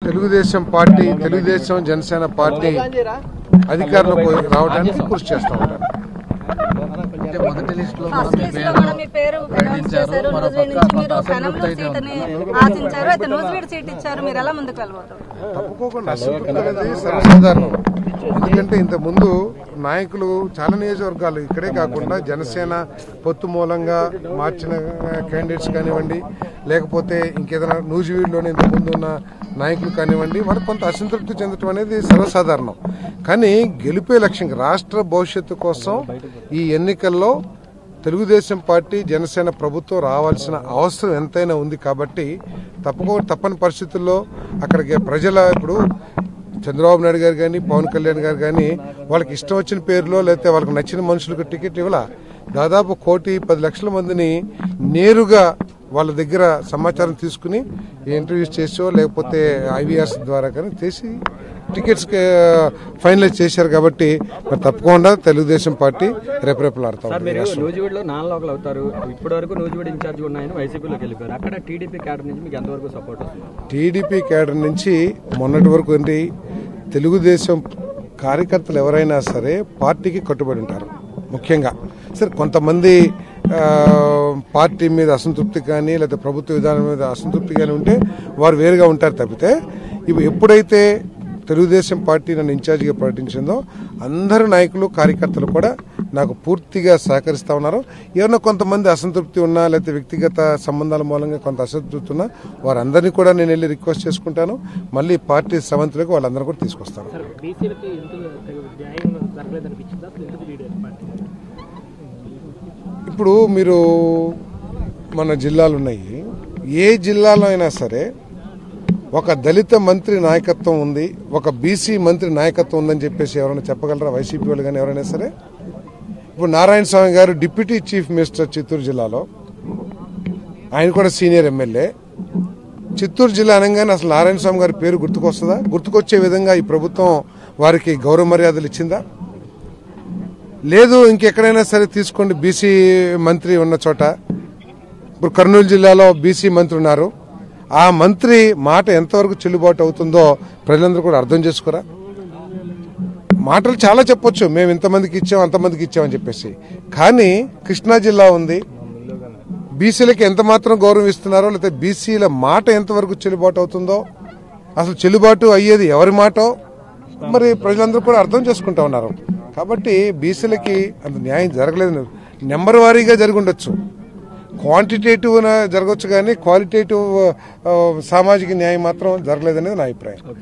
Telugu Desam party Telugu Desam Janasena party అధికారంలోకి రావడానికి కృషి చేస్తూ ఉంటారు అంటే మొదటి లిస్ట్ లో ఫస్ట్ లిస్ట్ లో కూడా మీ పేరు అనౌన్స్ చేశారు నూజివీడ్ నుంచి మీరు కనంలో సీట్ అని ఆశించారు అయితే నూజివీడ్ సీట్ ఇచ్చారు మీరు ఎలా ముందుకు వెళ్ళబోతారు తప్పుకోకుండా అసంతృప్తి అనేది సర్వసాధారణం ఎందుకంటే ఇంత ముందు నాయకులు చాలా నియోజకవర్గాలు ఇక్కడే కాకుండా జనసేన పొత్తు మూలంగా మార్చిన క్యాండిడేట్స్ కానివ్వండి లేకపోతే ఇంకేదైనా నూజివీడులోనే ఇంత ముందు ఉన్న నాయకులు కానివ్వండి వాళ్ళు కొంత అసంతృప్తి చెందడం అనేది సర్వసాధారణం కానీ గెలిపే లక్ష్యం రాష్ట్ర భవిష్యత్తు కోసం ఈ ఎన్నికల్లో తెలుగుదేశం పార్టీ జనసేన ప్రభుత్వం రావాల్సిన అవసరం ఎంతైనా ఉంది కాబట్టి తప్పకో తప్పని పరిస్థితుల్లో అక్కడికి ప్రజల ఇప్పుడు చంద్రబాబు నాయుడు గారు కానీ పవన్ కళ్యాణ్ గారు కానీ వాళ్ళకి ఇష్టం వచ్చిన పేరులో లేకపోతే వాళ్ళకి నచ్చిన మనుషులకు టికెట్ ఇవ్వాల దాదాపు కోటి పది లక్షల మందిని నేరుగా వాళ్ళ దగ్గర సమాచారం తీసుకుని ఇంటర్వ్యూస్ చేసో లేకపోతే ఐవీఆర్స్ ద్వారా కానీ చేసి టికెట్స్ ఫైనలైజ్ చేశారు కాబట్టి మరి తప్పకుండా తెలుగుదేశం పార్టీ రేపరేపలాడుతా సార్ ఉంది మీరు నూజివీడులో నాన్ లోకల్ అవుతారు ఇప్పటి వరకు నూజివీడు ఇన్ఛార్జ్ ఉన్నాయని వైసీపీలోకి వెళ్ళిపోయారు అక్కడ టీడీపీ క్యాడర్ నుంచి మీకు ఎంతవరకు సపోర్ట్ వస్తుంది టీడీపీ కేడర్ నుంచి మొన్నటి వరకు ఏంటి తెలుగుదేశం కార్యకర్తలు ఎవరైనా సరే పార్టీకి కట్టుబడి ఉంటారు ముఖ్యంగా సరే కొంతమంది ఆ, పార్టీ మీద అసంతృప్తి కానీ లేదా ప్రభుత్వ విధానం మీద అసంతృప్తి కానీ ఉంటే వారు వేరుగా ఉంటారు తప్పితే ఇవి ఎప్పుడైతే తెలుగుదేశం పార్టీ నన్ను ఇన్ఛార్జిగా ప్రకటించిందో అందరు నాయకులు కార్యకర్తలు కూడా నాకు పూర్తిగా సహకరిస్తా ఉన్నారు ఏమన్నా కొంతమంది అసంతృప్తి ఉన్నా లేకపోతే వ్యక్తిగత సంబంధాల మూలంగా కొంత అసంతృప్తి ఉన్నా వారందరినీ కూడా నేను వెళ్ళి రిక్వెస్ట్ చేసుకుంటాను మళ్ళీ పార్టీ సవంతులకు వాళ్ళందరూ కూడా తీసుకొస్తాను బీసీలకి ఎందుకు న్యాయం జరగలేదనిపించిందా అసలు ఎందుకు వీడారు పార్టీ ఇప్పుడు మీరు మన జిల్లాలు ఉన్నాయి ఏ జిల్లాలో అయినా సరే ఒక దళిత మంత్రి నాయకత్వం ఉంది ఒక బీసీ మంత్రి నాయకత్వం ఉందని చెప్పేసి ఎవరైనా చెప్పగలరా వైసీపీ వాళ్ళు కానీ ఎవరైనా సరే ఇప్పుడు నారాయణ స్వామి గారు డిప్యూటీ చీఫ్ మినిస్టర్ చిత్తూరు జిల్లాలో ఆయన కూడా సీనియర్ ఎమ్మెల్యే చిత్తూరు జిల్లా అనగానే అసలు నారాయణ స్వామి గారి పేరు గుర్తుకొస్తుందా గుర్తుకొచ్చే విధంగా ఈ ప్రభుత్వం వారికి గౌరవ మర్యాదలు ఇచ్చిందా లేదు ఇంకెక్కడైనా సరే తీసుకోండి బీసీ మంత్రి ఉన్న చోట ఇప్పుడు కర్నూలు జిల్లాలో బీసీ మంత్రి ఉన్నారు ఆ మంత్రి మాట ఎంతవరకు చెల్లుబాటు అవుతుందో ప్రజలందరూ కూడా అర్థం చేసుకోరా మాటలు చాలా చెప్పొచ్చు మేము ఇంతమందికి ఇచ్చాం అంతమందికి ఇచ్చామని చెప్పేసి కానీ కృష్ణా జిల్లా ఉంది బీసీలకి ఎంత మాత్రం గౌరవం ఇస్తున్నారో లేకపోతే బీసీల మాట ఎంతవరకు చెల్లుబాటు అవుతుందో అసలు చెల్లుబాటు అయ్యేది ఎవరి మాటో మరి ప్రజలందరూ కూడా అర్థం చేసుకుంటా ఉన్నారు కాబట్టి బీసీలకి అంత న్యాయం జరగలేదు నెంబర్ వారీగా జరిగి ఉండొచ్చు క్వాంటిటేటివ్ జరగవచ్చు కానీ క్వాలిటేటివ్ ఆ, సామాజిక న్యాయం మాత్రం జరగలేదనేది నా అభిప్రాయం